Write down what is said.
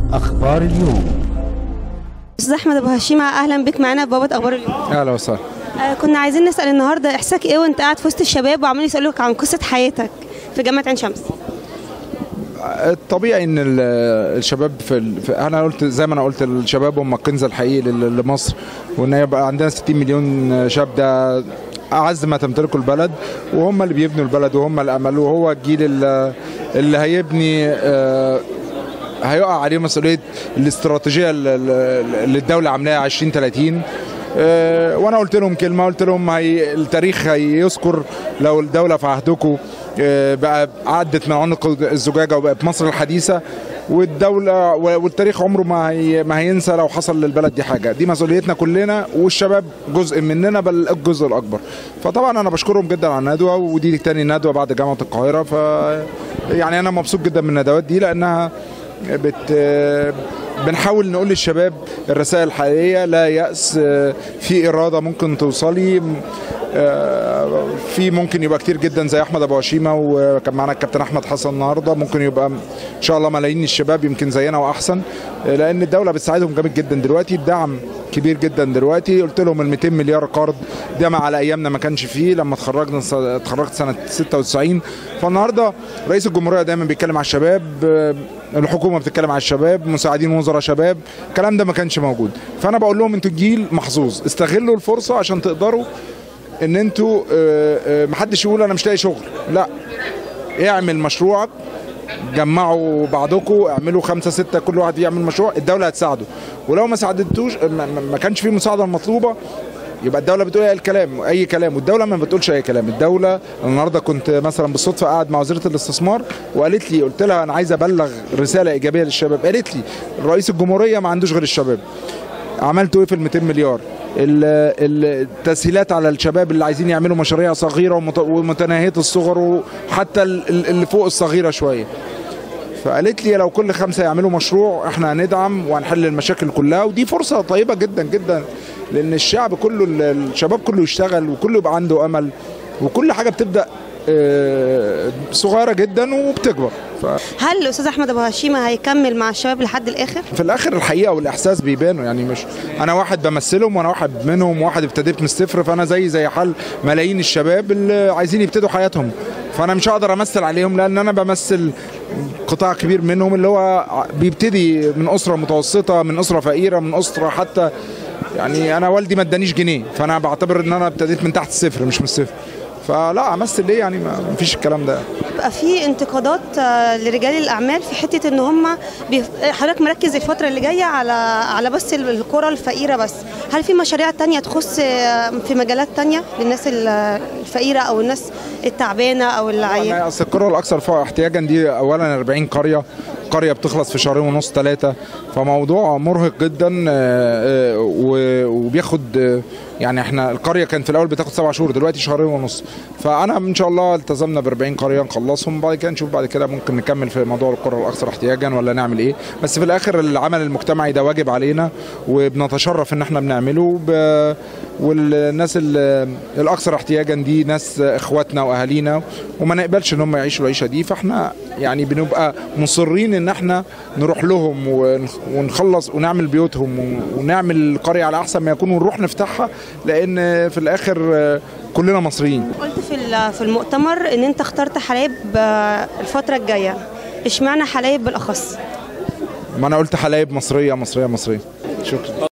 أخبار اليوم استاذ احمد ابو هشيمه اهلا بك معانا في بابا اخبار اليوم اهلا وسهلا آه كنا عايزين نسال النهارده احساسك ايه وانت قاعد في وسط الشباب وعمالين يسالوك عن قصه حياتك في جامعه عين شمس الطبيعي ان ال- الشباب في, ال... في انا قلت زي ما انا قلت الشباب هم الكنز الحقيقي لل- لمصر وان يبقى عندنا 60 مليون شاب ده اعز ما تمتلكه البلد وهم اللي بيبنوا البلد وهم الامل وهو الجيل اللي, اللي هيبني آه، هيقع عليه مسؤوليه الاستراتيجيه اللي- اللي الدوله عاملاها 2030 آه، وانا قلت لهم كلمه قلت لهم هي التاريخ هيذكر لو الدوله في عهدكم آه، بقى عدت من عنق الزجاجه وبقت مصر الحديثه والدوله والتاريخ عمره ما هي ما هينسى لو حصل للبلد دي حاجه دي مسؤوليتنا كلنا والشباب جزء مننا بل الجزء الاكبر فطبعا انا بشكرهم جدا على الندوه ودي تاني ندوه بعد جامعه القاهره ف يعني انا مبسوط جدا من الندوات دي لانها بت بنحاول نقول للشباب الرسائل الحقيقيه لا يأس في اراده ممكن توصلي آه، في ممكن يبقى كتير جدا زي احمد ابو هشيمه وكان معانا الكابتن احمد حسن النهارده ممكن يبقى ان شاء الله ملايين الشباب يمكن زينا واحسن آه، لان الدوله بتساعدهم جامد جدا دلوقتي الدعم كبير جدا دلوقتي قلت لهم ال 200 مليار قرض ده ما على ايامنا ما كانش فيه لما اتخرجنا اتخرجت سنه 96 فالنهارده رئيس الجمهوريه دايما بيتكلم على الشباب آه، الحكومه بتتكلم على الشباب مساعدين وزراء شباب الكلام ده ما كانش موجود فانا بقول لهم انتوا جيل محظوظ استغلوا الفرصه عشان تقدروا ان انتوا آه، آه، محدش يقول انا مش لاقي شغل لا اعمل مشروعك جمعوا بعضكم اعملوا خمسة ستة كل واحد يعمل مشروع الدولة هتساعده ولو ما ساعدتوش ما- ما ما كانش فيه المساعدة المطلوبة يبقى الدولة بتقول اي الكلام اي كلام والدولة ما بتقولش اي كلام الدولة أنا النهارده كنت مثلا بالصدفة قاعد مع وزيرة الاستثمار وقالت لي قلت لها انا عايز ابلغ رسالة ايجابية للشباب قالت لي رئيس الجمهورية ما عندوش غير الشباب عملتوا ايه في ال 200 مليار ال- ال- التسهيلات على الشباب اللي عايزين يعملوا مشاريع صغيره ومت- ومتناهيه الصغر وحتى ال- ال- اللي فوق الصغيره شويه فقالت لي لو كل خمسه يعملوا مشروع احنا هندعم وهنحل المشاكل كلها ودي فرصه طيبه جدا جدا لان الشعب كله ال- الشباب كله يشتغل وكله يبقى عنده امل وكل حاجه بتبدا آه، صغيره جدا وبتكبر ف... هل الاستاذ احمد ابو هشيمه هيكمل مع الشباب لحد الاخر في الاخر الحقيقه والاحساس بيبانوا يعني مش انا واحد بمثلهم وانا واحد منهم واحد ابتديت من الصفر فانا زي زي حال ملايين الشباب اللي عايزين يبتدوا حياتهم فانا مش هقدر امثل عليهم لان انا بمثل قطاع كبير منهم اللي هو بيبتدي من اسره متوسطه من اسره فقيره من اسره حتى يعني انا والدي ما ادانيش جنيه فانا بعتبر ان انا ابتديت من تحت الصفر مش من الصفر فلا امثل ليه يعني ما ما فيش الكلام ده بقى في انتقادات آه، لرجال الاعمال في حته ان هم بيف... حضرتك مركز الفتره اللي جايه على على بس القرى الفقيره بس هل في مشاريع تانية تخص آه، في مجالات تانية للناس ال- الفقيره او الناس التعبانه او العيانه أنا اصل القرى الاكثر فوق احتياجا دي اولا 40 قريه قريه بتخلص في شهرين ونص ثلاثه فموضوع مرهق جدا آه، آه، و- وبياخد آه، يعني احنا القريه كانت في الاول بتاخد سبع شهور دلوقتي شهرين ونص فانا ان شاء الله التزمنا ب 40 قريه نخلصهم بعد كده نشوف بعد كده ممكن نكمل في موضوع القرى الاكثر احتياجا ولا نعمل ايه بس في الاخر العمل المجتمعي ده واجب علينا وبنتشرف ان احنا بنعمله ب... والناس ال- الاكثر احتياجا دي ناس اخواتنا واهالينا وما نقبلش ان هم يعيشوا العيشه دي فاحنا يعني بنبقى مصرين ان احنا نروح لهم ونخ- ونخلص ونعمل بيوتهم ون- ونعمل القريه على احسن ما يكون ونروح نفتحها لان في الاخر آه، كلنا مصريين قلت في ال- في المؤتمر ان انت اخترت حلايب آه، الفتره الجايه اشمعنى حلايب بالاخص ما انا قلت حلايب مصريه مصريه مصريه شكرا